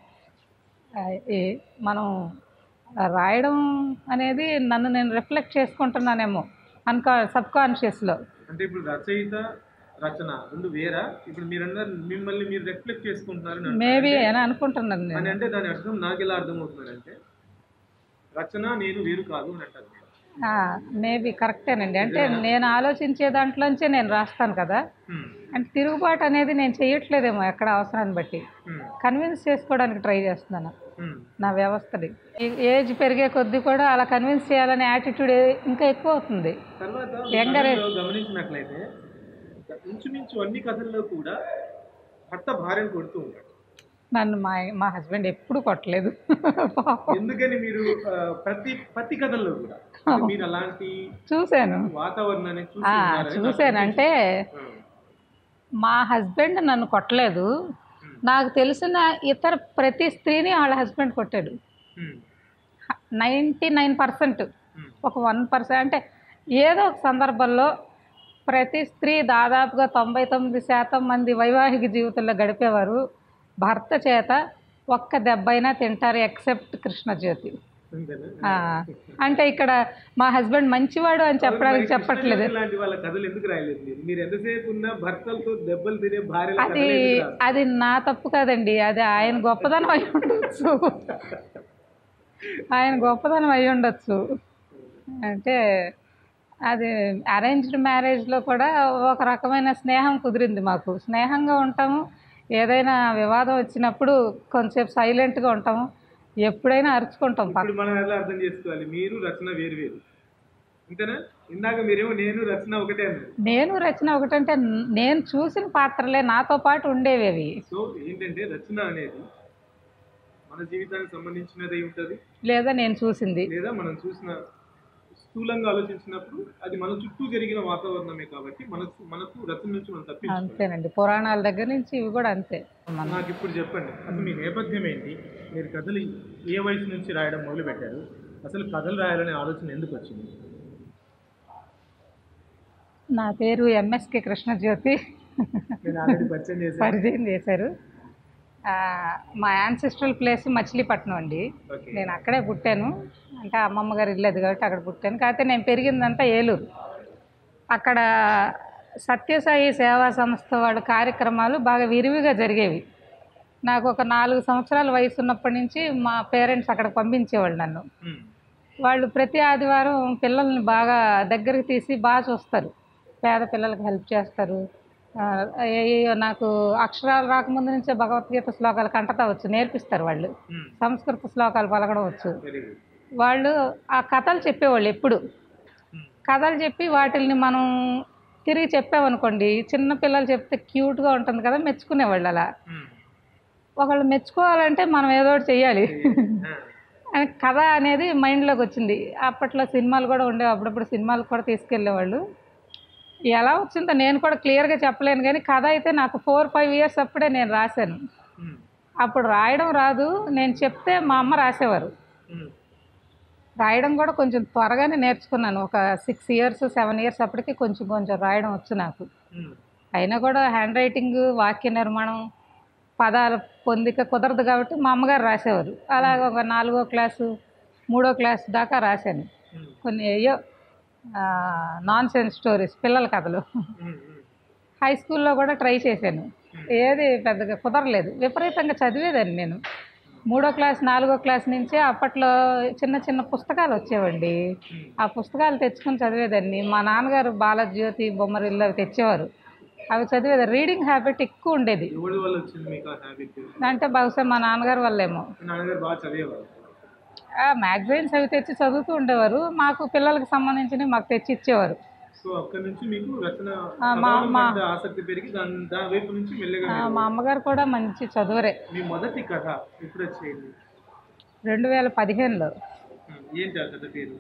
ఆ, ఈ మనం రాయడం అనేది నన్ను నేను రిఫ్లెక్ట్ చేసుకుంటున్నానేమో అన్కా సబ్ కాన్షియస్లో అంటే ఇప్పుడు రచయిత రచన రెండు వేరా ఇప్పుడు మీరు అన్నారు మిమ్మల్ని మీరు రిఫ్లెక్ట్ చేసుకుంటున్నారు అని మేబీ అంటున్నారు. అని అనుకుంటున్నాను అని నేను అంటే దాని అర్థం నాకు ఎలా అర్థమవుతుందంటే రచన నేను వేరు కాదు అని అంటారు మీరు. మేబీ కరెక్టేనండి అంటే నేను ఆలోచించే దాంట్లోంచే నేను రాస్తాను కదా హ్మ్, అంటే తిరుగుబాటు అనేది నేను చేయట్లేదేమో ఎక్కడ అవసరాన్ని బట్టి హ్మ్, కన్విన్స్ చేసుకోవడానికి ట్రై చేస్తున్నాను హ్మ్, నా వ్యవస్థని ఈ ఏజ్ పెరిగే కొద్దీ కూడా అలా కన్విన్స్ చేయాలనే యాటిట్యూడ్ ఇంకా ఎక్కువ అవుతుంది తర్వాత Younger age. కథల్లో గమనించినట్లయితే ఇంచుమించు అన్ని కథల్లో కూడా భర్త భార్యను కొడుతూ ఉంటాడు నన్ను మా మా హస్బెండ్ ఎప్పుడు కొట్టలేదు పాపం. ఎందుకని మీరు ఆ, ప్రతి ప్రతి కథల్లో కూడా అంటే మీరు అలాంటి చూశాను వాతావరణాన్ని చూసి ఆ, ఉన్నారని నాకు చూశాను అంటే అనిపించింది. మా హస్బెండ్ నన్ను కొట్టలేదు నాకు తెలిసిన ఇతర ప్రతి స్త్రీని వాళ్ళ హస్బెండ్ కొట్టాడు హ్మ్, నైంటీ నైన్ పర్సెంట్ హ్మ్, ఒక వన్ పర్సెంట్ అంటే ఏదో ఒక సందర్భంలో ప్రతి స్త్రీ దాదాపుగా తొంభై తొమ్మిది శాతం మంది వైవాహిక జీవితంలో గడిపేవారు భర్త చేత ఒక్క దెబ్బైనా తింటారు ఎక్సెప్ట్ కృష్ణజ్యోతి అంతేనా? ఆ, అంటే ఇక్కడ మా హస్బెండ్ మంచివాడు అని చెప్పడానికి మరి చెప్పట్లేదు కృష్ణజ్యోతి లాంటి వాళ్ళ కథలు ఎందుకు రాయలేదు మీరు మీరు ఎంతసేపు ఉన్నా భర్తలతో దెబ్బలు తినే భార్యల అది కథలు ఎందుకు రాస్తారు? అది నా తప్పు కాదండి అది ఆయన గొప్పదనం అయి ఉండొచ్చు ఆయన గొప్పదనం అయి ఉండొచ్చు అంటే అది అరేంజ్డ్ మ్యారేజ్లో కూడా ఒక రకమైన స్నేహం కుదిరింది మాకు స్నేహంగా ఉంటాము ఏదైనా వివాదం వచ్చినప్పుడు కొంచెంసేపు సైలెంట్గా ఉంటాము ఎప్పుడైనా అరుచుకుంటాం పక్క ఇప్పుడు మనం ఎలా అర్థం చేసుకోవాలి మీరు రచన వేరు వేరు అంతేనా ఇందాక మీరేమో నేను రచన ఒకటే అన్నారు నేను రచన ఒకటంటే నేను చూసిన పాత్రలే నాతో పాటు ఉండేవి అవి సో ఏంటంటే రచన అనేది మన జీవితానికి సంబంధించినది ఉంటుంది లేదా నేను చూసింది లేదా మనం చూసిన స్థూలంగా ఆలోచించినప్పుడు అది మన చుట్టూ జరిగిన వాతావరణమే కాబట్టి మనకు మనకు రచన నుంచి మనం తప్పించుకోవాలి అంతేనండి పురాణాల దగ్గర నుంచి ఇవి కూడా అంతే మన నాకు ఇప్పుడు చెప్పండి అసలు మీ నేపథ్యం ఏంటి మీరు కథలు ఏ వయసు నుంచి రాయడం మొదలు పెట్టారు అసలు కథలు రాయాలనే ఆలోచన ఎందుకు వచ్చింది నా పేరు ఎంఎస్కే కృష్ణజ్యోతి నేను ఆల్రెడీ పరిచయం చేశాను పరిచయం చేశారు ఆ, మా యాన్సిస్ట్రల్ ప్లేస్ మచిలీపట్నం అండి ఓకే నేను అక్కడే పుట్టాను అంటే అమ్మమ్మ గారు ఇల్లేదు కాబట్టి అక్కడ పుట్టాను కాకపోతే నేను పెరిగిందంతా ఏలూరు అక్కడ సత్యసాయి సేవా సంస్థ వాళ్ళ కార్యక్రమాలు బాగా విరివిగా జరిగేవి నాకు ఒక నాలుగు సంవత్సరాల వయసు ఉన్నప్పటి నుంచి మా పేరెంట్స్ అక్కడ పంపించేవాళ్ళు నన్ను ఉమ్. వాళ్ళు ప్రతి ఆదివారం పిల్లల్ని బాగా దగ్గరికి తీసి బాగా చూస్తారు పేద పిల్లలకి హెల్ప్ చేస్తారు ఆ, ఏ- నాకు అక్షరాలు రాకముందు నుంచే భగవద్గీత శ్లోకాలు కంటతా వచ్చు నేర్పిస్తారు వాళ్ళు ఉమ్. సంస్కృత శ్లోకాలు పలకడం వచ్చు వెరీ గుడ్ వాళ్ళు ఆ కథలు చెప్పేవాళ్ళు ఎప్పుడు ఉమ్. కథలు చెప్పి వాటిల్ని మనం తిరిగి చెప్పామనుకోండి చిన్న పిల్లలు చెప్తే క్యూట్గా ఉంటుంది కదా మెచ్చుకునేవాళ్ళు అలా ఉమ్. ఒకళ్ళు మెచ్చుకోవాలంటే మనం ఏదో ఒకటి చెయ్యాలి ఆ. అని కథ అనేది మైండ్లోకి వచ్చింది అప్పట్లో సినిమాలు కూడా ఉండేవి అప్పుడప్పుడు సినిమాలు కూడా తీసుకెళ్ళేవాళ్ళు ఎలా వచ్చిందో నేను కూడా క్లియర్గా చెప్పలేను కానీ కథ అయితే నాకు ఫోర్ ఫైవ్ ఇయర్స్ అప్పుడే నేను రాశాను ఉమ్. అప్పుడు రాయడం రాదు నేను చెప్తే మా అమ్మ రాసేవారు ఉమ్. రాయడం కూడా కొంచెం త్వరగానే నేర్చుకున్నాను ఒక సిక్స్ ఇయర్స్ సెవెన్ ఇయర్స్ అప్పటికి కొంచెం కొంచెం రాయడం వచ్చు నాకు ఉమ్. అయినా కూడా హ్యాండ్ రైటింగ్ వాక్య నిర్మాణం పదాల పొందిక కుదరదు కాబట్టి మా అమ్మగారు రాసేవారు అలాగ ఒక నాలుగో క్లాసు మూడో క్లాస్ దాకా రాశాను ఉమ్. కొన్ని అయ్యో నాన్ సెన్స్ స్టోరీస్ పిల్లల కథలు ఉమ్. ఉమ్. హై స్కూల్లో కూడా ట్రై చేశాను ఏది పెద్దగా కుదరలేదు విపరీతంగా చదివేదాన్ని నేను మూడో క్లాస్ నాలుగో క్లాస్ నుంచే అప్పట్లో చిన్న చిన్న పుస్తకాలు వచ్చేవండి ఆ పుస్తకాలు తెచ్చుకొని చదివేదాన్ని మా నాన్నగారు బాలజ్యోతి బొమ్మరిల్లు అవి తెచ్చేవారు అవి చదివేది రీడింగ్ హ్యాబిట్ ఎక్కువ ఉండేది ఎవరి వల్ల వచ్చింది మీకు ఆ హ్యాబిట్ అంటే బహుశా మా నాన్నగారు వల్లేమో మీ నాన్నగారు బాగా చదివేవారు మ్యాగజైన్స్ అవి తెచ్చి చదువుతూ ఉండేవారు మాకు పిల్లలకు సంబంధించినవి మాకు తెచ్చి ఇచ్చేవారు సో అక్కడ నుంచి మీకు రచన ఆ, మా- చదవడం మా- మీద ఆసక్తి పెరిగి దాని దాని వైపు నుంచి మెల్లగా ఆ, మీరు- మా అమ్మగారు కూడా మంచి చదువురే మీ మొదటి కథ ఎప్పుడు వచ్చేయండి రెండు వేల పదిహేనులో ఉమ్. ఏంటి ఆ కథ పేరు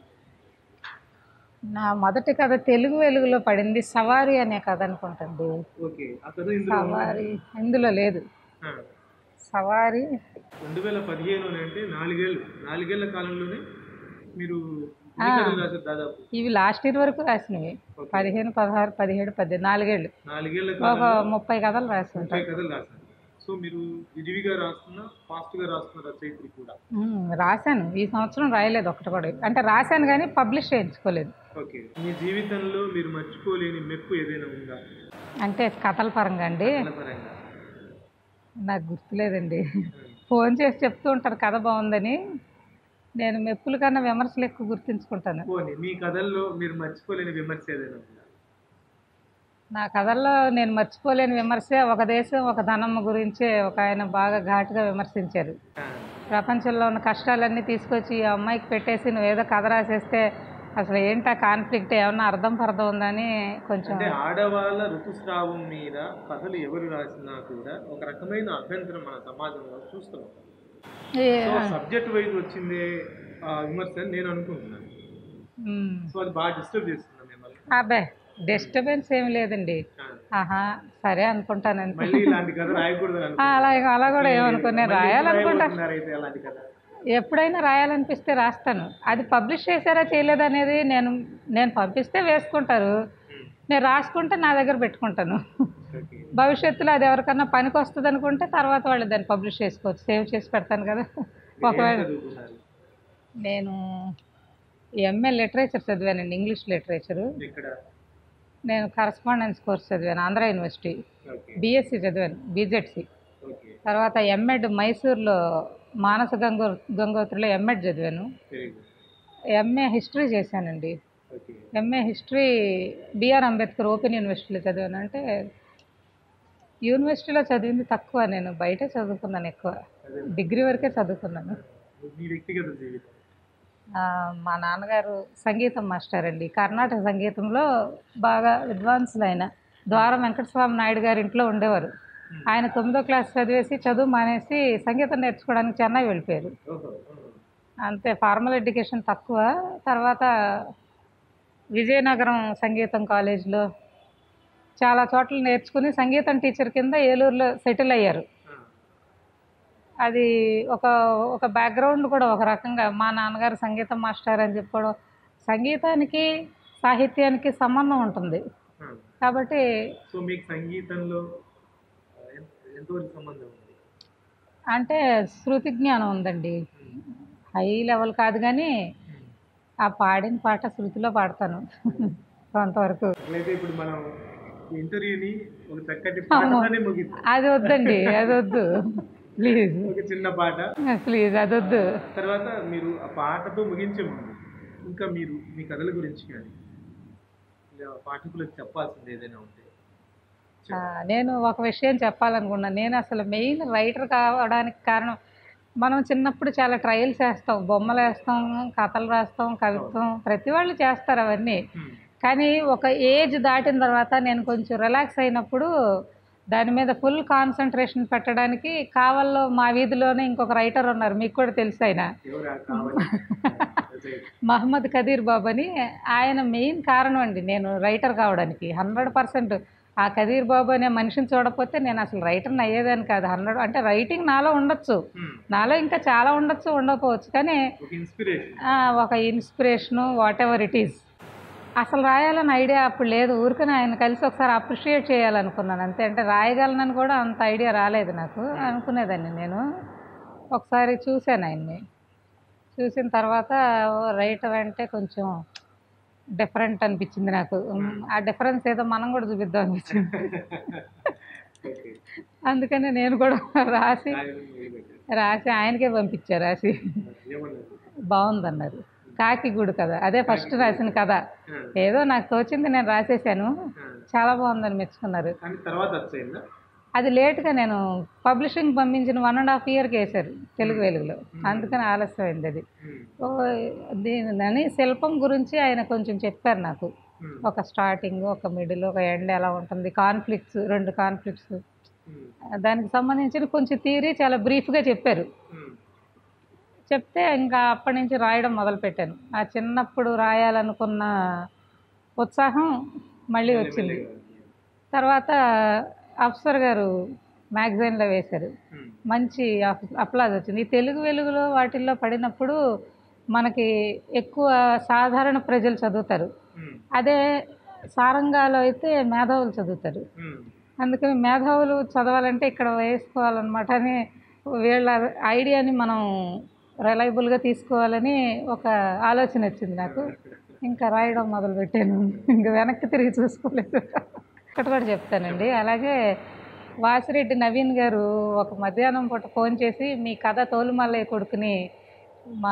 నా మొదటి కథ తెలుగు వెలుగులో పడింది సవారీ అనే కథ అనుకుంటుంది ఓకే ఆ కథ ఇందులో ఉందా? సవారీ ఇందులో లేదు ఆ. సవారీ రెండు వేల పదిహేను అంటే నాలుగేళ్ళు నాలుగేళ్ల కాలంలోనే మీరు ఎన్ని కథలు రాశారు దాదాపు ఇవి లాస్ట్ ఇయర్ వరకు రాసినవి పదిహేను పదహారు పదిహేడు పద్దెనిమిది నాలుగేళ్ళు నాలుగేళ్ల ఒక కాలంలో ముప్పై కథలు రాస్తుంటాను ముప్పై కథలు రాశారు సో మీరు విరివిగా రాస్తున్నా ఫాస్ట్ గా రాస్తున్న రచయిత్రి కూడా ఉమ్, రాశాను ఈ సంవత్సరం రాయలేదు ఒకటి కూడా అంటే రాశాను కానీ పబ్లిష్ చేయించుకోలేదు ఓకే మీ జీవితంలో మీరు మర్చిపోలేని మెప్పు ఏదైనా ఉందా అంటే కథల పరంగా అండి కథల పరంగా నాకు గుర్తులేదండి ఫోన్ చేసి చెప్తూ ఉంటారు కథ బాగుందని నేను మెప్పుల కన్నా విమర్శలు ఎక్కువ గుర్తుంచుకుంటాను పోనీ మీ కథల్లో మీరు మర్చిపోలేని విమర్శ ఏదైనా ఉందా నా కథల్లో నేను మర్చిపోలేని విమర్శ ఒక దేశం ఒక ధనమ్మ గురించే ఒక ఆయన బాగా ఘాటుగా విమర్శించారు ఆ, ప్రపంచంలో ఉన్న కష్టాలన్నీ తీసుకొచ్చి ఈ అమ్మాయికి పెట్టేసి నువ్వేదో కథ రాసేస్తే అసలు ఏంటా కాన్ఫ్లిక్ట్ ఏమన్నా అర్థం పర్థం ఉందని కొంచెం అంటే ఆడవాళ్ళ ఋతుస్రావం మీద కథలు ఎవరు రాసినా కూడా ఒక రకమైన అభ్యంతరం మన సమాజంలో చూస్తున్నాం ఏ- సో సబ్జెక్ట్ వైజ్ వచ్చిందే ఆ విమర్శ అని నేను అనుకుంటున్నాను ఉమ్. సో అది బాగా డిస్టర్బ్ చేస్తుంది మిమ్మల్ని అబ్బే డిస్టర్బెన్స్ ఏమి లేదండి ఆ, ఆహా సరే అనుకుంటాను అంతే మళ్ళీ ఇలాంటి కథ రాయకూడదు ఆ, అలా అలా కూడా ఏమనుకునే రాయాలనుకుంటా అయితే అలాంటి కథ ఎప్పుడైనా రాయాలనిపిస్తే రాస్తాను అది పబ్లిష్ చేశారా చేయలేదా అనేది నేను నేను పంపిస్తే వేసుకుంటారు నేను రాసుకుంటే నా దగ్గర పెట్టుకుంటాను ఓకే భవిష్యత్తులో అది ఎవరికన్నా పనికి వస్తుంది అనుకుంటే తర్వాత వాళ్ళు దాన్ని పబ్లిష్ చేసుకోవచ్చు సేవ్ చేసి పెడతాను కదా ఒకవేళ చదువుకున్నారు నేను ఎంఏ లిటరేచర్ చదివానండి ఇంగ్లీష్ లిటరేచరు ఇక్కడ నేను కరస్పాండెన్స్ కోర్స్ చదివాను ఆంధ్ర యూనివర్సిటీ ఓకే బీఎస్సీ చదివాను బీజెడ్సీ ఓకే తర్వాత ఎంఎడ్ మైసూర్లో మానస గంగో గంగోత్రిలో ఎంఎడ్ చదివాను వెరీ గుడ్ ఎంఏ హిస్టరీ చేశానండి okay MA history BR Ambedkar open యూనివర్సిటీలో చదివాను అంటే యూనివర్సిటీలో చదివింది తక్కువ నేను బయట చదువుకున్నాను ఎక్కువ అదే డిగ్రీ వరకే చదువుకున్నాను మీ వ్యక్తిగత జీవితం ఆ, మా నాన్నగారు సంగీతం మాస్టర్ అండి కర్ణాటక సంగీతంలో బాగా అడ్వాన్స్డ్ ఆయన ద్వారం వెంకటస్వామి నాయుడు గారి ఇంట్లో ఉండేవారు ఆయన తొమ్మిదో క్లాస్ చదివేసి చదువు మానేసి సంగీతం నేర్చుకోవడానికి చెన్నై వెళ్ళిపోయారు ఓహో అంతే ఫార్మల్ ఎడ్యుకేషన్ తక్కువ తర్వాత విజయనగరం సంగీతం కాలేజ్లో చాలా చోట్ల నేర్చుకుని సంగీతం టీచర్ కింద ఏలూరులో సెటిల్ అయ్యారు అది ఒక ఒక బ్యాక్గ్రౌండ్ కూడా ఒక రకంగా మా నాన్నగారు సంగీతం మాస్టర్ అని చెప్పుకోవడం సంగీతానికి సాహిత్యానికి సంబంధం ఉంటుంది కాబట్టి సో మీకు సంగీతంలో ఆ, ఎంత- ఎంతవరకు సంబంధం ఉంది అంటే శృతి జ్ఞానం ఉందండి హై లెవెల్ కాదు కానీ ఆ పాడిన పాట శృతిలో పాడతాను కొంతవరకు అట్లయితే ఇప్పుడు మనం ఈ ఇంటర్వ్యూని ఒక చక్కటి పాటతోనే ముగిద్దాం అది వద్దండి అది వద్దు ప్లీజ్ ఒక చిన్న పాట ప్లీజ్ అది వద్దు తర్వాత మీరు ఆ పాటతో ముగించే ముందు ఇంకా మీరు మీ కథల గురించి కానీ ఇలా పాఠకులకు చెప్పాల్సింది ఏదైనా ఉంటే ఆ, నేను ఒక విషయం చెప్పాలనుకున్నాను నేను అసలు మెయిన్ రైటర్ కావడానికి కారణం మనం చిన్నప్పుడు చాలా ట్రయల్స్ వేస్తాం బొమ్మలు వేస్తాం కథలు రాస్తాం కవిత్వం ప్రతి వాళ్ళు చేస్తారు అవన్నీ హ్మ్. కానీ ఒక ఏజ్ దాటిన తర్వాత నేను కొంచెం రిలాక్స్ అయినప్పుడు దాని మీద ఫుల్ కాన్సన్ట్రేషన్ పెట్టడానికి కావల్లో మా వీధిలోనే ఇంకొక రైటర్ ఉన్నారు మీకు కూడా తెలుసు ఆయన ఎవరు ఆ కావాలి అదే. మహమ్మద్ కదీర్ బాబు అని ఆయన మెయిన్ కారణం అండి నేను రైటర్ కావడానికి హండ్రెడ్ పర్సెంట్ ఆ కదీర్ బాబు అనే మనిషిని చూడకపోతే నేను అసలు రైటర్ని అయ్యేదాన్ని కాదు హండ్రెడ్ అంటే రైటింగ్ నాలో ఉండొచ్చు హ్మ్. నాలో ఇంకా చాలా ఉండొచ్చు ఉండకపోవచ్చు కానీ ఒక ఇన్స్పిరేషన్ ఆ, ఒక inspiration whatever it is అసలు రాయాలని ఐడియా అప్పుడు లేదు ఊరికనే ఆయన కలిసి ఒకసారి అప్రిషియేట్ చేయాలనుకున్నాను అంతే అంటే రాయగలనని కూడా అంత ఐడియా రాలేదు నాకు అనుకునేదాన్ని నేను ఒకసారి చూశాను ఆయన్ని చూసిన తర్వాత రైటర్ అంటే కొంచెం డిఫరెంట్ అనిపించింది నాకు ఆ డిఫరెన్స్ ఏదో మనం కూడా చూపిద్దాం అనిపించింది ఓకే అందుకని నేను కూడా రాసి రాయడం మొదలుపెట్టారు. రాసి ఆయనకే పంపించా రాసి ఏమన్నారు బాగుందన్నారు కాకిగూడు కథ అదే ఫస్ట్ రాసిన కథ ఆ, ఏదో నాకు తోచింది నేను రాసేసాను ఆ. చాలా బాగుందని మెచ్చుకున్నారు కానీ తర్వాత వచ్చేయిందా అది లేట్గా నేను పబ్లిషింగ్ పంపించిన వన్ అండ్ హాఫ్ ఇయర్కి వేశారు తెలుగు వెలుగులో అందుకని ఆలస్యమైంది అది హ్మ్. ఓ దీని శిల్పం గురించి ఆయన కొంచెం చెప్పారు నాకు హ్మ్. ఒక స్టార్టింగ్ ఒక మిడిల్ ఒక ఎండ్ ఎలా ఉంటుంది కాన్ఫ్లిక్ట్స్ రెండు కాన్ఫ్లిక్ట్స్ హ్మ్. దానికి సంబంధించిన కొంచెం థియరీ చాలా బ్రీఫ్గా చెప్పారు హ్మ్. చెప్తే ఇంకా అప్పటి నుంచి రాయడం మొదలుపెట్టాను ఆ చిన్నప్పుడు రాయాలనుకున్న ఉత్సాహం మళ్ళీ వచ్చింది తర్వాత అఫ్సర్ గారు మ్యాగజైన్లో వేశారు హ్మ్. మంచి అప్లాజ్ వచ్చింది ఈ తెలుగు వెలుగులో వాటిల్లో పడినప్పుడు మనకి ఎక్కువ సాధారణ ప్రజలు చదువుతారు హ్మ్. అదే సారంగాలో అయితే మేధావులు చదువుతారు హ్మ్. అందుకని మేధావులు చదవాలంటే ఇక్కడ వేసుకోవాలన్నమాట అని వీళ్ళ ఐడియాని మనం రిలయబుల్గా తీసుకోవాలని ఒక ఆలోచన వచ్చింది నాకు ఇంకా రాయడం మొదలుపెట్టాను ఇంకా వెనక్కి తిరిగి చూసుకోలేదు ఒకటి కూడా చెప్తానండి అలాగే వాసిరెడ్డి నవీన్ గారు ఒక మధ్యాహ్నం పూట ఫోన్ చేసి మీ కథ తోలుమల్లయ్య కొడుకుని మా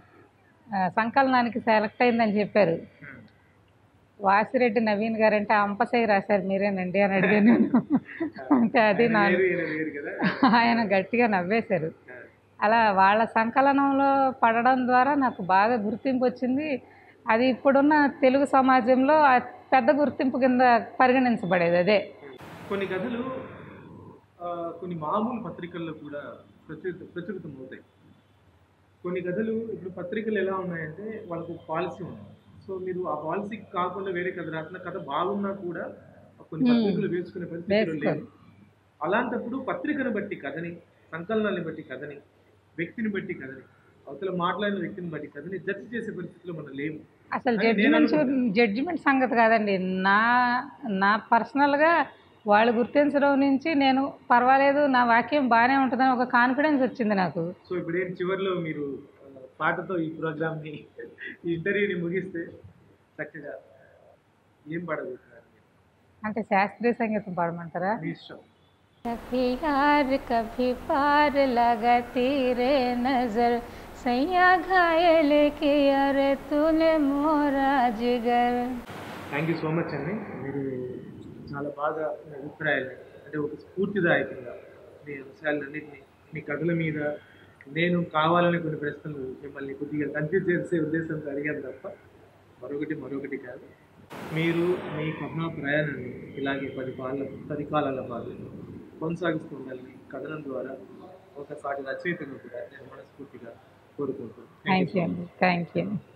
ఆ, సంకలనానికి సెలెక్ట్ అయిందని చెప్పారు హ్మ్. వాసిరెడ్డి నవీన్ గారు అంటే అంపసై రాశారు మీరేనండి అని అడిగాను నేను. అంటే అది నా వేరు ఈయన వేరు కదా ఆయన గట్టిగా నవ్వేశారు ఆ. అలా వాళ్ళ సంకలనంలో పడడం ద్వారా నాకు బాగా గుర్తింపు వచ్చింది అది ఇప్పుడున్న తెలుగు సమాజంలో ఆ పెద్ద గుర్తింపు కింద పరిగణించబడేది అదే కొన్ని కథలు ఆ, కొన్ని మామూలు పత్రికల్లో కూడా ప్రచురిత ప్రచురితం అవుతాయి కొన్ని కథలు ఇప్పుడు పత్రికలు ఎలా ఉన్నాయంటే వాళ్ళకు పాలసీ ఉంది సో మీరు ఆ పాలసీకి కాకుండా వేరే కథ రాసిన కథ బాగున్నా కూడా కొన్ని పత్రికలు వేసుకునే పరిస్థితులు వేసుకోరు. లేవు అలాంటప్పుడు పత్రికను బట్టి కథని సంకలనాన్ని బట్టి కథని వ్యక్తిని బట్టి కథని అవతల మాట్లాడిన వ్యక్తిని బట్టి కథని జడ్జి చేసే పరిస్థితిలో మనం లేవు అసలు అని నేను జడ్జిమెంట్ జడ్జిమెంట్ సంగతి కాదండి నా నా పర్సనల్గా వాళ్ళు గుర్తించడం నుంచి నేను పర్వాలేదు నా వాక్యం బాగానే ఉంటుందని ఒక కాన్ఫిడెన్స్ వచ్చింది నాకు సో ఇప్పుడు ఏం చివరిలో మీరు ఆ, పాటతో ఈ ప్రోగ్రామ్ని ఈ ఇంటర్వ్యూని ముగిస్తే చక్కగా ఏం పాడబోతున్నారు మీరు? అంటే శాస్త్రీయ సంగీతం పాడమంటారా మీ ఇష్టం कभी यार कभी पार लगा तेरे नजर सैया घायल किया रे तूने मोरा जिगर థ్యాంక్ యూ సో మచ్ అండి మీరు చాలా బాగా మీ అభిప్రాయాలు అంటే ఒక స్ఫూర్తిదాయకంగా మీ అంశాలన్నింటినీ మీ కథల మీద నేను కావాలని కొన్ని ప్రశ్నలు మిమ్మల్ని కొద్దిగా కన్ఫ్యూజ్ చేసే ఉద్దేశంతో అడిగాను తప్ప మరొకటి మరొకటి కాదు మీరు మీ కథా ప్రయాణాన్ని ఇలాగే పది కాల పది కాలాల పాటు కొనసాగిస్తూ ఉండాలని కథనం ద్వారా ఒక సాటి రచయితగా కూడా నేను మనస్ఫూర్తిగా కోరుకుంటున్నాను థ్యాంక్ యూ అండి థ్యాంక్ యూ